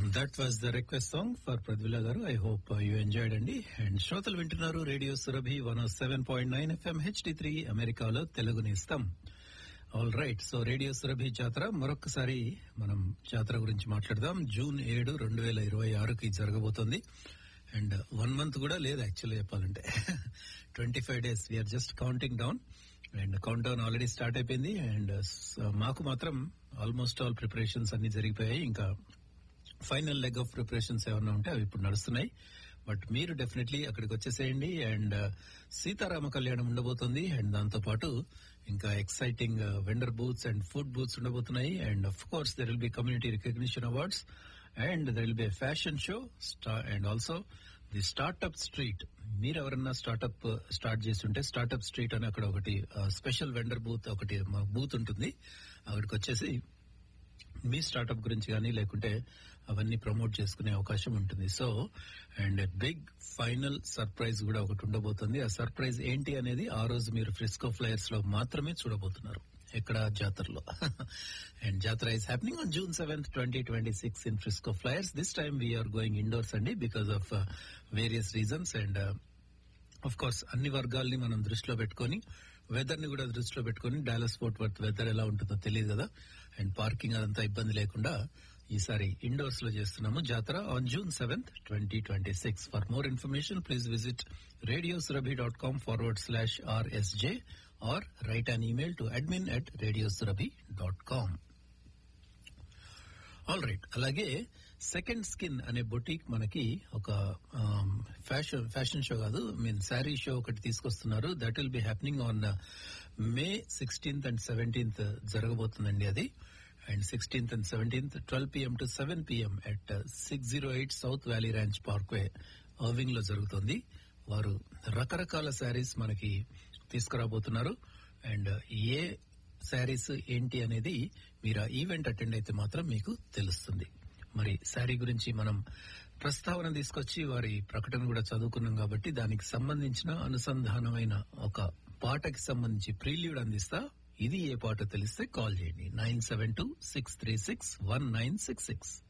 that was the request song for Pradvila గారు I hope you enjoyed అండి and శ్రోతలు వింటున్నారు radio Surabhi one seven point nine FM HD three అమెరికాలో తెలుగుని ఇస్తాం all right so radio Surabhi Jatara మరొకసారి మనం జాతర గురించి మాట్లాడదాం జూన్ ఏడు రెండు వేల ఇరవై ఆరుకి జరగబోతోంది అండ్ వన్ మంత్ కూడా లేదు యాక్చువల్లీ చెప్పాలంటే twenty five days we are just counting down and count down already start అయిపోయింది అండ్ మాకు మాత్రం ఆల్మోస్ట్ ఆల్ ప్రిపరేషన్స్ అన్ని జరిగిపోయాయి ఇంకా ఫైనల్ లెగ్ ఆఫ్ ప్రిపరేషన్స్ ఏమన్నా ఉంటే అవి ఇప్పుడు నడుస్తున్నాయి బట్ మీరు డెఫినెట్లీ అక్కడికి వచ్చేసేయండి అండ్ సీతారామ కళ్యాణం ఉండబోతుంది అండ్ దాంతో పాటు ఇంకా exciting vendor booths and food booths ఉండబోతున్నాయి and of course there will be community recognition awards and there will be fashion show and also the startup street మీరు ఎవరన్నా స్టార్ట్అప్ స్టార్ట్ చేస్తుంటే స్టార్ట్అప్ స్ట్రీట్ అని అక్కడ ఒకటి స్పెషల్ వెండర్ బూత్ ఒకటి booth ఉంటుంది అక్కడికి వచ్చేసి మీ స్టార్ట్అప్ గురించి కానీ లేకుంటే అవన్నీ ప్రమోట్ చేసుకునే అవకాశం ఉంటుంది so and big final surprise కూడా ఒకటి ఉండబోతుంది ఆ సర్ప్రైజ్ ఏంటి అనేది ఆ రోజు మీరు ఫ్రిస్కో ఫ్లయర్స్ లో మాత్రమే చూడబోతున్నారు ఎక్కడ జాతరలో and Jatara is happening on June seventh twenty twenty six in Frisco flyers this time we're going indoors అండి because of various reasons and of course అన్ని వర్గాల్ని మనం దృష్టిలో పెట్టుకొని వెదర్ ని కూడా దృష్టిలో పెట్టుకొని డాలస్ ఫోర్ట్ వర్త్ వెదర్ ఎలా ఉంటుందో తెలియదు కదా అండ్ పార్కింగ్ అదంతా ఇబ్బంది లేకుండా ఈసారి ఇండోర్స్ లో చేస్తున్నాము Jatara on June seventh twenty twenty six for more information please visit radio Surabhi dot com forward slash RSJ or write an email to admin at radio Surabhi dot com all right అలాగే second skin అనే boutique మనకి ఒక fashion fashion show కాదు mean sari show ఒకటి తీసుకొస్తున్నారు that will be happening on May sixteenth and seventeenth జరగబోతుందండి అది and sixteenth and seventeenth twelve PM to seven PM at six zero eight South Valley Ranch Parkway Irving లో జరుగుతుంది వారు రకరకాల శారీస్ మనకి తీసుకురాబోతున్నారు అండ్ ఏ శారీస్ ఏంటి అనేది మీరు ఆ ఈవెంట్ అటెండ్ అయితే మాత్రం మీకు తెలుస్తుంది మరి శారీ గురించి మనం ప్రస్తావన తీసుకొచ్చి వారి ప్రకటన కూడా చదువుకున్నాం కాబట్టి దానికి సంబంధించిన అనుసంధానమైన ఒక పాటకి సంబంధించి ప్రీల్యూడ్ అందిస్తా ఇది ఏ పాట తెలిస్తే కాల్ చేయండి nine seven two six three six one nine six six